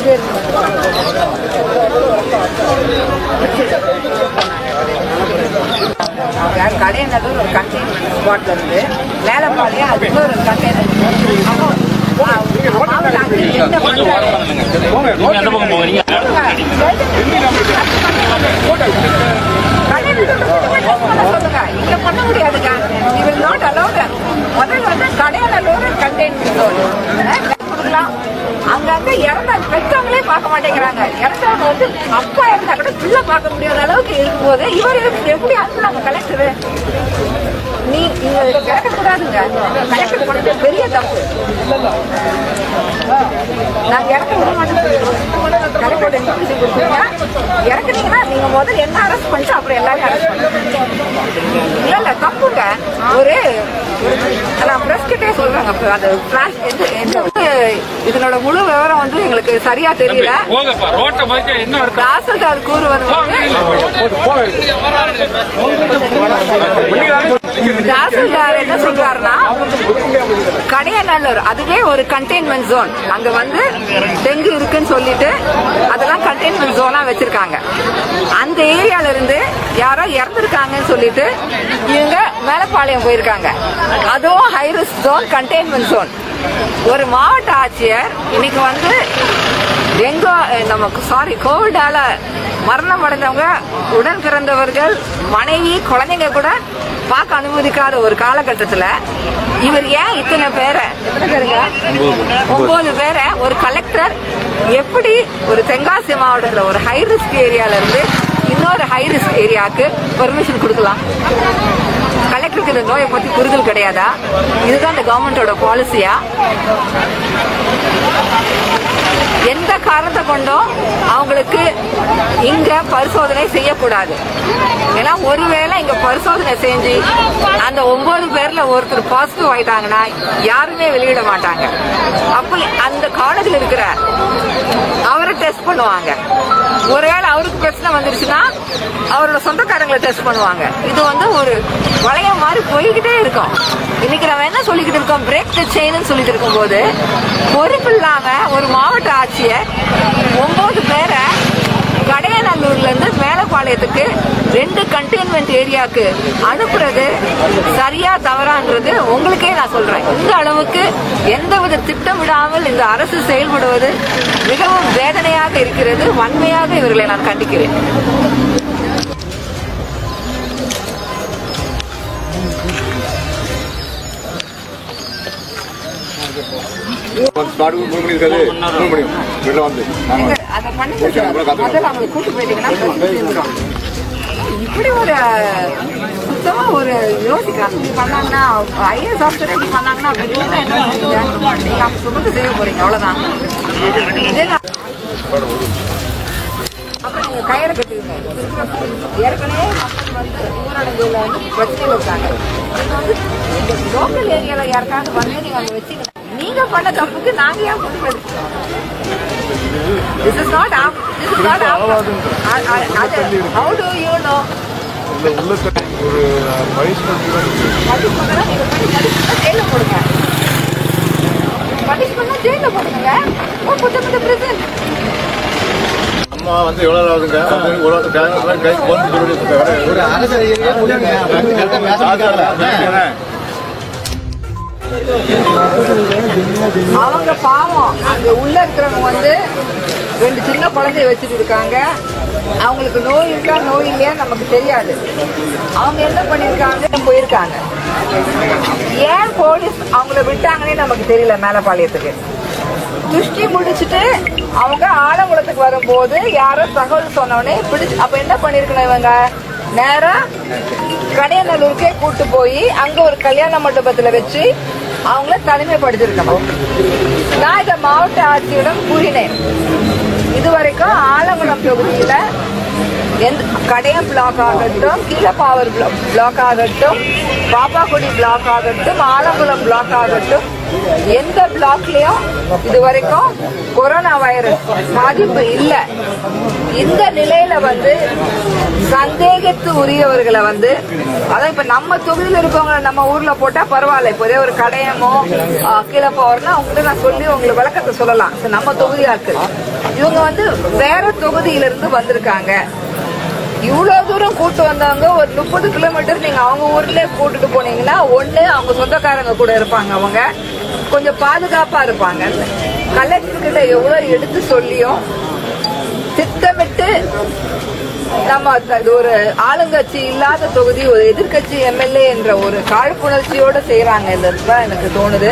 கடையநல்லூர் ஒரு கண்டெய்னர் ஸ்பாட்ல இருந்து வேலைப்பாளையம் அது ஒரு கண்டெய்னர் அப்போ ஆ, மாவட்ட ஆட்சியர் என்ன பண்றாரு? நீங்க எந்த பக்கம் போவீங்க இங்க பண்ண முடியாதுங்க you will not allow them. முதல்ல வந்து கடையநல்லூர் containment zone. அஹ் கொடுக்கலாம். அங்கங்க இறந்த பெற்றவங்களே பார்க்க மாட்டேங்கிறாங்க இறந்தவங்க வந்து அப்பா இருந்தா கூட பிள்ளை பார்க்க முடியாத அளவுக்கு இருக்கும்போது இவர் எப்படி அனுப்புனாங்க கலெக்டர் நீ நீங்க இறக்கக்கூடாதுங்க கலெக்டர் பண்ணது பெரிய தப்பு நாங்க இறக்க விட மாட்டோம் கலெக்டர் இன்ஸ்ட்ரக்ஷன் கொடுத்தீங்க இறக்குனீங்கன்னா நீங்க முதல்ல என்ன அரெஸ்ட் பண்ணிட்டு அப்புறம் எல்லாரையும் அரெஸ்ட் பண்ணுங்க இல்ல இல்ல தப்புங்க ஒரு நான் பிரஸ் கிட்டே சொல்றாங்க அப்ப அது flash எந்த எந்த இதனோட முழு விவரம் வந்து எங்களுக்கு சரியா தெரியல போங்கப்பா ரோட்டை மதிக்க என்ன அர்த்தம் தாசில்தார் கூறுவது வந்து தாசில்தார் என்ன சொல்றாருன்னா கடையநல்லூர் அதுவே ஒரு கண்டெய்ன்மெண்ட் ஜோன் அங்க வந்து டெங்கு இருக்குன்னு சொல்லிட்டு அதெல்லாம் கண்டெய்ன்மெண்ட் ஜோனா வச்சிருக்காங்க அந்த ஏரியால இருந்து யாரோ இறந்துருக்காங்கன்னு சொல்லிட்டு இவங்க மேலப்பாளையம் போயிருக்காங்க அதுவும் high risk zone containment zone ஒரு மாவட்ட ஆட்சியர் இன்னைக்கு வந்து டெங்கோ அஹ், நமக்கு சாரி கோவிடால மரணம் அடைந்தவங்க உடன் பிறந்தவர்கள் மனைவி குழந்தைங்க கூட பார்க்க அனுமதிக்காத ஒரு காலகட்டத்துல இவர் ஏன் இத்தனை பேரை எத்தனை பேருங்க ஒன்பது பேரை ஒரு கலெக்டர் எப்படி ஒரு தென்காசி மாவட்டத்துல ஒரு ஹை ரிஸ்க் ஏரியால இருந்து இன்னொரு ஹை ரிஸ்க் ஏரியாவுக்கு பெர்மிஷன் கொடுக்கலாம் கலெக்டருக்கு இந்த நோயை பத்தி புரிதல் கிடையாதா இதுதான் இந்த கவர்மெண்டோட பாலிசியா எந்த காரணத்தை கொண்டும் அவங்களுக்கு இங்க பரிசோதனை செய்யக்கூடாது ஏன்னா ஒருவேளை இங்க பரிசோதனை செஞ்சு அந்த ஒன்பது பேர்ல ஒருத்தர் பாசிட்டிவ் ஆயிட்டாங்கன்னா யாருமே வெளியிட மாட்டாங்க அப்ப அந்த காலேஜில் இருக்கிற அவரை டெஸ்ட் பண்ணுவாங்க ஒருவேளை அவருக்கு பிரச்சனை வந்துருச்சுன்னா அவரோட சொந்தக்காரங்களை டெஸ்ட் பண்ணுவாங்க இது வந்து ஒரு வளையம் மாதிரி போய்கிட்டே இருக்கும் இன்னைக்கு நம்ம என்ன சொல்லிக்கிட்டு இருக்கோம் பிரேக் த செயின்னு சொல்லிட்டு இருக்கும்போது பொறுப்பு இல்லாம ஒரு மாவட்ட ஆட்சியர் ஒன்பது பேரை கடையநல்லூர்ல இருந்து மேலப்பாளையத்துக்கு ரெண்டு கண்டெய்ன்மெண்ட் ஏரியாவுக்கு அனுப்புறது சரியா தவறான்றது உங்களுக்கே நான் சொல்றேன் இந்த அளவுக்கு எந்தவித திட்டமிடாமல் இந்த அரசு செயல்படுவது மிகவும் வேதனையாக இருக்கிறது வன்மையாக இவர்களை நான் கண்டிக்கிறேன் ஸ்டார்ட் மூணு மணி இருக்காது மூணு மணி வெளில வந்து நாங்க நீங்க அதை பண்ணி முதல்ல அவங்களை கூட்டு போயிட்டீங்கன்னா பிரச்சனை தீர்ந்துரும். இப்படி ஒரு சுத்தமா ஒரு யோசிக்கிறாங்க இப்படி பண்ணாங்கன்னா ஐஏஎஸ் ஆஃபீஸர் இப்படி பண்ணாங்கன்னா அப்படி இருந்தா என்ன பண்ணுவீங்க? நீங்க அவங்க சுமத்து செய்ய போறீங்க அவ்வளவுதான் இதேதான். அப்புறம் நீங்க கயிறை கட்டுவீங்க ஏற்கனவே மக்கள் வந்து ஊரடங்குல வந்து பிரச்சனைகள் இருக்காங்க நீங்க வந்து இந்த லோக்கல் ஏரியால யாருக்காவது வந்து நீங்க அங்க வச்சுக்கணும் நீங்க பண்ண தப்புக்கு நாங்க ஏன் பொறுப்பு எடுத்துக்கணும் This is not our, this is not our, I- I- I- how do you know? உள்ள உள்ள தண்ணி ஒரு பனிஷ்மெண்ட் பனிஷ்மெண்ட்னா நீங்க பண்ணி பனிஷ்மெண்ட்னா ஜெயில போடுங்க பனிஷ்மெண்ட்னா ஜெயில போடுங்க ஓ புத்த புத்த பிரசன் அம்மா வந்து எவ்வளவு ஆகுதுங்க வந்து ஒரு ஒரு கை கை போன் ஒரு அரசு அவங்க பாவம் அங்க உள்ள இருக்கிறவங்க வந்து ரெண்டு சின்ன குழந்தைய வச்சுட்டு இருக்காங்க அவங்களுக்கு நோய் இருக்கா நோய் இல்லையா நமக்கு தெரியாது அவங்க என்ன பண்ணிருக்காங்க போயிருக்காங்க ஏன் போலீஸ் அவங்கள விட்டாங்கன்னே நமக்கு தெரியல மேலப்பாளையத்துக்கு துஷ்டி முடிச்சிட்டு அவங்க ஆலங்குளத்துக்கு வரும்போது யாரோ தகவல் சொன்னோடனே பிடிச்சு அப்ப என்ன பண்ணிருக்கணும் இவங்க நேரா கடையநல்லூருக்கே கூட்டு போய் அங்க ஒரு கல்யாண மண்டபத்துல வச்சு அவங்கள தனிமைப்படுத்திருக்கணும் நான் இதை மாவட்ட ஆட்சியிடம் கூறினேன் இதுவரைக்கும் ஆலங்குளம் தொகுதியில எந்த கடையம் பிளாக் ஆகட்டும் கீழப்பாவர் பிளாக் ஆகட்டும் பாப்பாக்குடி பிளாக் ஆகட்டும் ஆலங்குளம் பிளாக் ஆகட்டும் எந்த பிளாக்லயும் இது வரைக்கும் கொரோனா வைரஸ் பாதிப்பு இல்ல இந்த நிலையில வந்து சந்தேகத்து உரியவர்களை வந்து அதான் இப்ப நம்ம தொகுதியில இருக்கவங்க நம்ம ஊர்ல போட்டா பரவாயில்ல இப்போ ஒரே ஒரு கடையமோ கீழே போறோம்னா அவங்ககிட்ட நான் சொல்லி உங்களுக்கு விளக்கத்தை சொல்லலாம் இது நம்ம தொகுதியா இருக்கு இவங்க வந்து வேற தொகுதியில இருந்து வந்திருக்காங்க இவ்வளவு தூரம் கூட்டு வந்தவங்க ஒரு முப்பது கிலோமீட்டர் நீங்க அவங்க ஊர்லயே கூட்டிட்டு போனீங்கன்னா ஒண்ணு அவங்க சொந்தக்காரங்க கூட இருப்பாங்க அவங்க கொஞ்சம் பாதுகாப்பா இருப்பாங்க கலெக்டர் கிட்ட எவ்வளவு எடுத்து சொல்லியும் திட்டமிட்டு நம்ம இது ஒரு ஆளுங்கட்சி இல்லாத தொகுதி ஒரு எதிர்க்கட்சி எம்எல்ஏ என்ற ஒரு காழ்ப்புணர்ச்சியோட செய்யறாங்க தான் எனக்கு தோணுது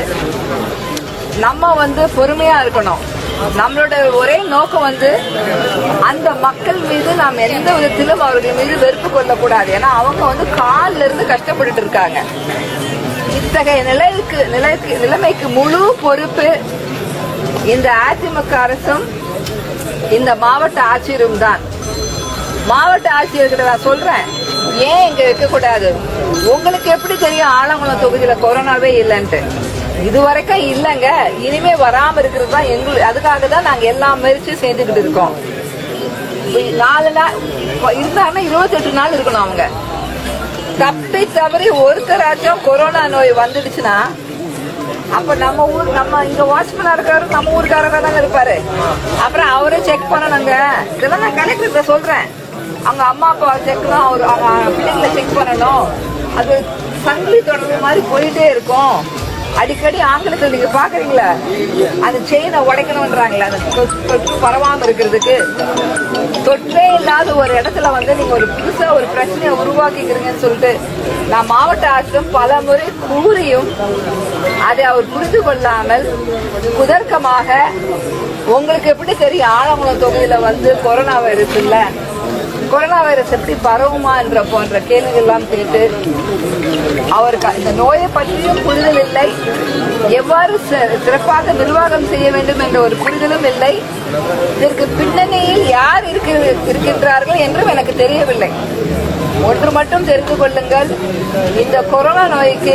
நம்ம வந்து பொறுமையா இருக்கணும் நம்மளோட ஒரே நோக்கம் வந்து அந்த மக்கள் மீது நாம் எந்த விதத்திலும் அவர்கள் மீது வெறுப்பு கொள்ளக்கூடாது ஏன்னா அவங்க வந்து காலில் இருந்து கஷ்டப்பட்டுட்டு இருக்காங்க இத்தகைய நிலைக்கு நிலைக்கு நிலைமைக்கு முழு பொறுப்பு இந்த அதிமுக அரசும் இந்த மாவட்ட ஆட்சியரும் தான் மாவட்ட ஆட்சியர்கிட்ட நான் சொல்றேன் ஏன் இங்க வைக்க கூடாது உங்களுக்கு எப்படி தெரியும் ஆலங்குளம் தொகுதியில கொரோனாவே இல்லைன்ட்டு இது வரைக்கும் இல்லங்க இனிமே வராம இருக்கிறது தான் எங்களுக்கு அதுக்காக தான் நாங்க எல்லா முயற்சியும் செஞ்சுக்கிட்டு இருக்கோம் இப்ப நாலு நாள் இப்ப இருந்தாங்கன்னா இருபத்தெட்டு நாள் இருக்கணும் அவங்க தப்பி தவறி ஒருத்தராச்சும் கொரோனா நோய் வந்துடுச்சுன்னா அப்ப நம்ம ஊர் நம்ம இங்க வாட்ச்மேனா இருக்காரு நம்ம ஊருக்காரரா தானே இருப்பாரு அப்புறம் அவரே செக் பண்ணணுங்க இதெல்லாம் நான் கலெக்டர்கிட்ட சொல்றேன் அவங்க அம்மா அப்பா செக்ணும் அவர் அவங்க பிள்ளைங்களை செக் பண்ணணும் அது சங்கிலி தொடர்பு மாதிரி போயிட்டே இருக்கும் அடிக்கடி ஆங்கிலத்தில் நீங்க பாக்குறீங்களா அந்த செயினை உடைக்கணும்ன்றாங்களே அந்த தொற்று தொற்று பரவாம இருக்கிறதுக்கு தொற்றே இல்லாத ஒரு இடத்துல வந்து நீங்க ஒரு புதுசா ஒரு பிரச்சனையை உருவாக்கிக்கிறீங்கன்னு சொல்லிட்டு நான் மாவட்ட ஆட்சியும் பல முறை கூறியும் அதை அவர் புரிந்து கொள்ளாமல் குதர்க்கமாக உங்களுக்கு எப்படி தெரியும் ஆலங்குளம் தொகுதியில வந்து கொரோனா வைரஸ் இல்ல கொரோனா வைரஸ் எப்படி பரவுமா என்ற போன்ற கேள்விகள் எல்லாம் கேட்டு அவருக்கு இந்த நோயை பற்றியும் புரிதல் இல்லை எவ்வாறு சி- சிறப்பாக நிர்வாகம் செய்ய வேண்டும் என்ற ஒரு புரிதலும் இல்லை இதற்கு பின்னணியில் யார் இருக்கிற- இருக்கின்றார்கள் என்றும் எனக்கு தெரியவில்லை ஒன்று மட்டும் தெரிந்து கொள்ளுங்கள் இந்த கொரோனா நோய்க்கு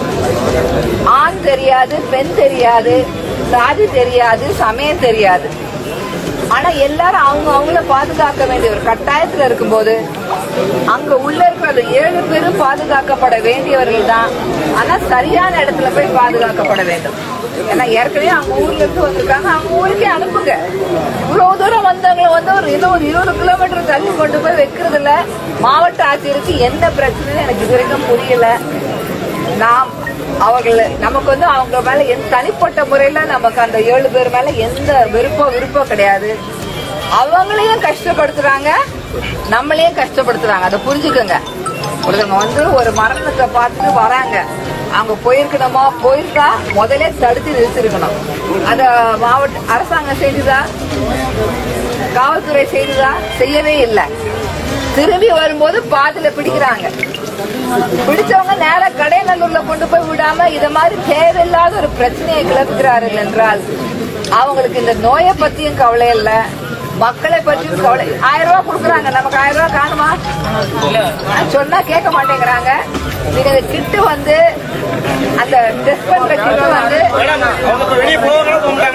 ஆண் தெரியாது பெண் தெரியாது சாதி தெரியாது சமயம் தெரியாது ஆனா எல்லாரும் அவங்க அவங்கள பாதுகாக்க வேண்டிய ஒரு கட்டாயத்துல இருக்கும்போது அங்க உள்ள இருக்கிற அந்த ஏழு பேரும் பாதுகாக்கப்பட வேண்டியவர்கள் தான் ஆனா சரியான இடத்துல போய் பாதுகாக்கப்பட வேண்டும் ஏன்னா ஏற்கனவே அவங்க ஊர்ல இருந்து வந்திருக்காங்க அவங்க ஊருக்கே அனுப்புங்க இவ்வளவு தூரம் வந்தவங்களை வந்து ஒரு இன்னும் ஒரு இருபது கிலோமீட்டர் தள்ளி கொண்டு போய் வைக்கிறதுல மாவட்ட ஆட்சியருக்கு என்ன பிரச்சனைன்னு எனக்கு இது வரைக்கும் புரியல நாம் அவர்கள் நமக்கு வந்து அவங்க மேல எந்த தனிப்பட்ட முறையில நமக்கு அந்த ஏழு பேர் மேல எந்த விருப்போ விருப்போ கிடையாது அவங்களையும் கஷ்டப்படுத்துறாங்க நம்மளையும் கஷ்டப்படுத்துறாங்க அதை புரிஞ்சுக்கோங்க ஒருத்தவங்க வந்து ஒரு மரணத்தை பார்த்துட்டு வராங்க அவங்க போயிருக்கணுமா போயிருந்தா முதல்ல தடுத்து நிறுத்திருக்கணும் அத மாவட்ட அரசாங்கம் செய்துதா காவல்துறை செய்துதா செய்யவே இல்லை திரும்பி வரும்போது பாதியில பிடிக்கிறாங்க பிடிச்சவங்க நேரா கடைநல்லூர்ல கொண்டு போய் விடாம இத மாதிரி தேவையில்லாத ஒரு பிரச்சனையை கிளப்புகிறார்கள் என்றால் அவங்களுக்கு இந்த நோயை பத்தியும் கவலை இல்ல மக்களை பற்றியும் கவலை ஆயிரம் ரூபாய் கொடுக்குறாங்க நமக்கு ஆயிரம் ரூபாய் காணுமா நான் சொன்னா கேட்க மாட்டேங்கிறாங்க நீங்க இந்த கிட்டு வந்து அந்த டெஸ்ட் பண்ற கிட்டு வந்து